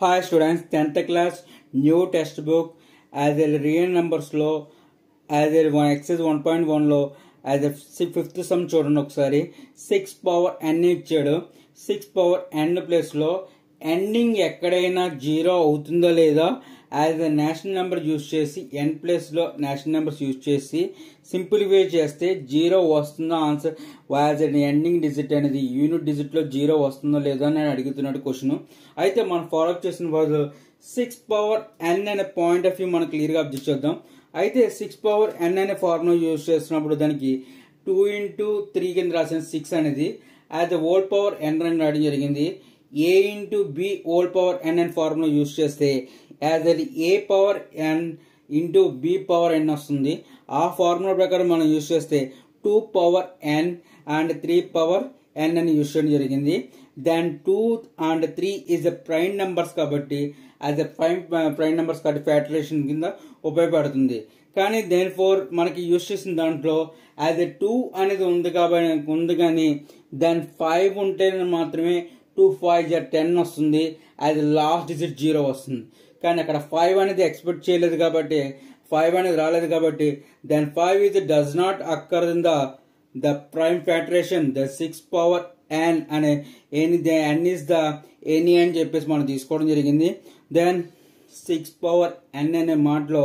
Hi students, 10th class new textbook as a real numbers లో as a one exercise one point వన్లో as a fifth sum చూడండి ఒకసారి six power ఎన్ ఇచ్చాడు six power ఎన్ ప్లేస్లో ending ఎక్కడైనా zero అవుతుందో లేదో as a natural number use చేసి ఎన్ ప్లేస్లో నేషనల్ నెంబర్స్ యూజ్ చేసి సింప్లిఫై చేస్తే జీరో వస్తుందో answer as a ending digit అనేది యూనిట్ డిజిట్లో జీరో వస్తుందో లేదో అని నేను అడుగుతున్నాడు క్వశ్చన్ అయితే మనం ఫాలో చేసిన వాళ్ళు సిక్స్ పవర్ ఎన్ అనే పాయింట్ ఆఫ్ వ్యూ మనం క్లియర్గా అబ్జర్వ్ చేద్దాం అయితే సిక్స్ పవర్ ఎన్ అనే ఫార్ములా యూజ్ చేస్తున్నప్పుడు దానికి టూ ఇంటూ త్రీ కింద రాసిన సిక్స్ అనేది as a whole power n అని రాయడం జరిగింది a into b whole power n అనే ఫార్ములా యూజ్ చేస్తే యాజ్ అది a power n into b power n వస్తుంది ఆ ఫార్ములా ప్రకారం మనం యూజ్ చేస్తే two power n and three power n అని యూజ్ చేయడం జరిగింది then two and three is the prime numbers కాబట్టి as a prime prime numbers కాబట్టి ఫ్యాటరేషన్ కింద ఉపయోగపడుతుంది కానీ దేని ఫోర్ మనకి యూజ్ చేసిన దాంట్లో యాజ్ ఎ టూ అనేది ఉంది కాబట్టి ఉంది కానీ దాని ఫైవ్ ఉంటే మాత్రమే టూ ఫైవ్ జర్ టెన్ వస్తుంది as a last digit zero వస్తుంది కానీ అక్కడ ఫైవ్ అనేది ఎక్స్పెక్ట్ చేయలేదు కాబట్టి ఫైవ్ అనేది రాలేదు కాబట్టి then five is does not occur in the the prime factorization the six power n అనే any n is the any అని చెప్పేసి మనం తీసుకోవడం జరిగింది దెన్ సిక్స్ పవర్ ఎన్ అనే మాటలో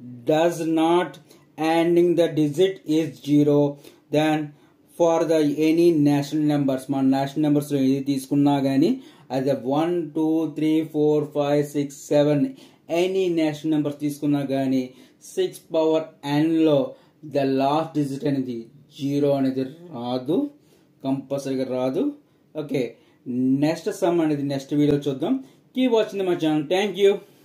does not ending the digit is zero then for the any natural numbers మన natural numbers ఏది తీసుకున్నా కానీ అది one two three four five six seven any natural numbers తీసుకున్నా కానీ సిక్స్ పవర్ ఎన్లో ద లాస్ట్ డిజిట్ అనేది జీరో అనేది రాదు కంపల్సరీగా రాదు ఓకే నెక్స్ట్ సమ్ అనేది నెక్స్ట్ వీడియో చూద్దాం keep watching my channel thank you